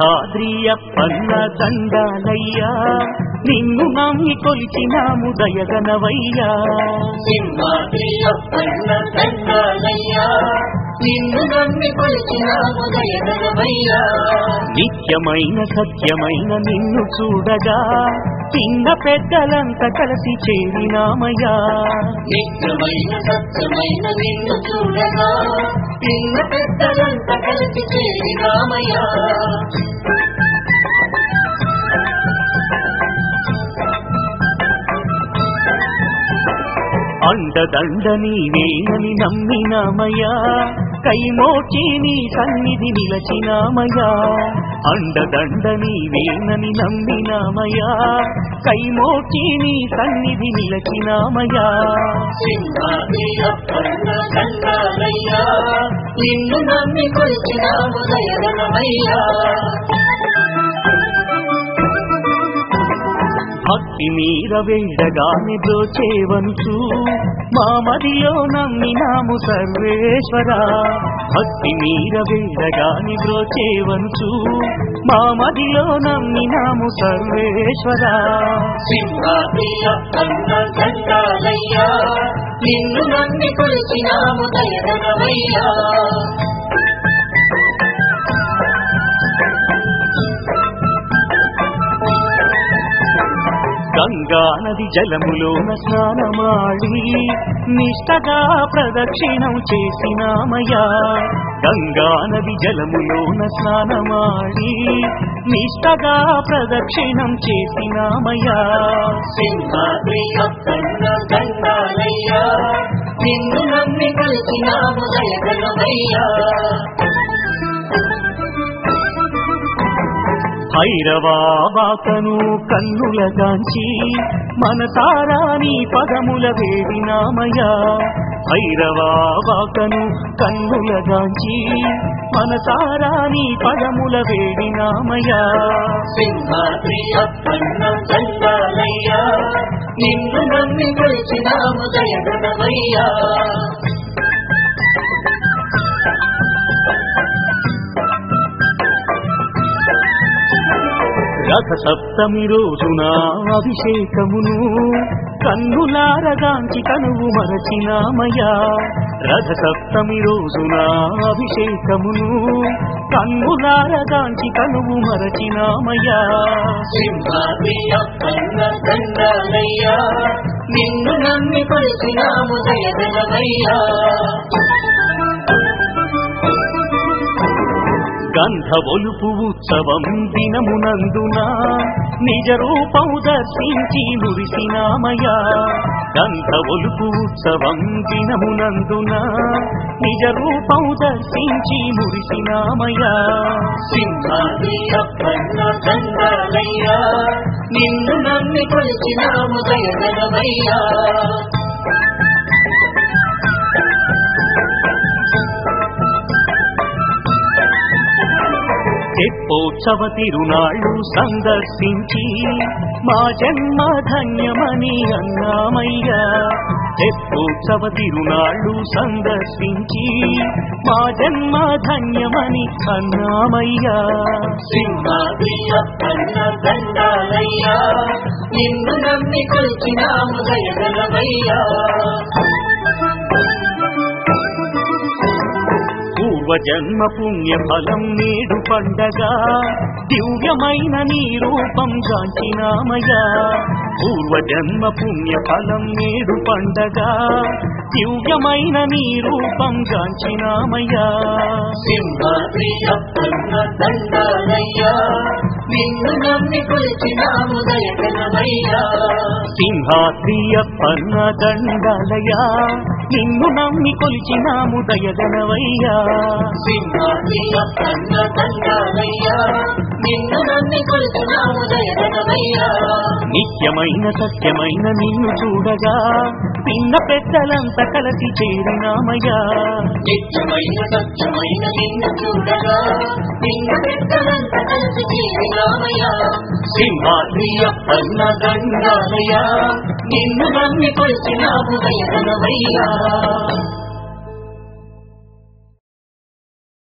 సింహాద్రియప్పన్న దండాలయ్యా నిన్ను నమ్మి కొలిచినాము దయగనవయ్యా సింహాద్రియప్పన్న దండాలయ్యా నిన్ను నమ్మి కొలిచినాము దయగలవయ్యా నిత్యమైన సత్యమైన నిన్ను చూడగా చిన్న పెద్దలంతా కలిసి చేరినామయ్యా నిత్యమైన సత్యమైన నిన్ను చూడగా చిన్న పెద్దలంతా కలిసి చేరినామయ్యా అండదండ నీవేనని నమ్మినామయ్యా కైమోచి నీ సన్నిధి నిలచినామయ్యా అండదండ నీవేనని నమ్మినామయ్యా కైమోచి నీ సన్నిధి నిలచినామయ్యా సింహాద్రియప్పన్న దండాలయ్యా నిన్ను నమ్మి కొలిచినాము దయగలవయ్యా భక్తి మీర వేడగాని బ్రోచేవంచు మా మదిలో నమ్మినాము సర్వేశ్వర భక్తి మీర వేడగాని బ్రోచేవంచు మా మదిలో నమ్మినాము సర్వేశ్వర సింహాద్రియప్పన్న దండాలయ్యా నిన్ను నమ్మి కొలిచినాము దయగలవయ్యా గంగా నది జలములోన స్నానమాడి నిష్టగా ప్రదక్షిణం చేసినామయ్యా గంగా నది జలములోన స్నానమాడి నిష్టగా ప్రదక్షిణం చేసినామయ్యా సింహాద్రియప్పన్న దండాలయ్యా నిన్ను నమ్మి కొలిచినాము దయగలవయ్యా భైరవాబాకను కన్నులగాంచి మనసారా నీ పదముల వేడినామయ్యా భైరవాబాకను కన్నులగాంచి మనసారా నీ పదముల వేడినామయ్యా సింహాద్రియప్పన్న దండాలయ్యా నిన్ను నమ్మి కొలిచినాము దయగలవయ్యా రథ సప్తమి రోజున అభిషేకమును కన్నులారగాంచి కనువు మరచినామయ్యా రథ సప్తమి రోజున అభిషేకమును కన్నులారగాంచి కనువు మరచినామయ్యా సింహాద్రియప్పన్న దండాలయ్యా నిన్ను నమ్మి కొలిచినాము దయగలవయ్యా గంధ ఒలుపు ఉత్సవం దినమునందున నిజ రూపం దర్శించి మురిసినామయ్యా గంధ ఒలుపు ఉత్సవం దినమునందున నిజ రూపం దర్శించి మురిసినామయ్యా సింహాద్రియప్పన్న దండాలయ్యా నిన్ను నమ్మి కొలిచినాము దయగలవయ్యా తెప్పోత్సవ తిరునాళ్ళు సందర్శించి మా జన్మ ధన్యమని అన్నామయ్యా తెప్పోత్సవ తిరునాళ్ళు సందర్శించి మా జన్మ ధన్యమని అన్నామయ్యా సింహాద్రియప్పన్న దండాలయ్యా నిన్ను నమ్మి కొలిచినాము దయగలవయ్యా పూర్వజన్మ పుణ్య ఫలం నేడు పండగ దివ్యమైన నీ రూపం గాంచినామయ్యా పూర్వజన్మ పుణ్య ఫలం నేడు పండగ దివ్యమైన నీ రూపం గాంచినామయ్యా సింహాద్రియప్పన్న దండాలయ్యా నిన్ను నమ్మి కొలిచినాము దయగలవయ్యా సింహాద్రియప్పన్న దండాలయ్యా నిన్ను నమ్మి కొలిచినాము దయగనవయ్యా సింహాద్రియప్పన్న దండాలయ్యా నిన్ను నమ్మి కొలిచినాము దయగలవయ్యా నిత్యమైన సత్యమైన నిన్ను చూడగా చిన్న పెద్దలంతా కలిసి చేరినామయ్యా నిత్యమైన సత్యమైన నిన్ను చూడగా నిన్న పెద్దలంతా కలిసి చేరినామయ్యా సింహాద్రియప్పన్న దండాలయ్యా నిన్ను నమ్మి కొలిచినాము దయగలవయ్యా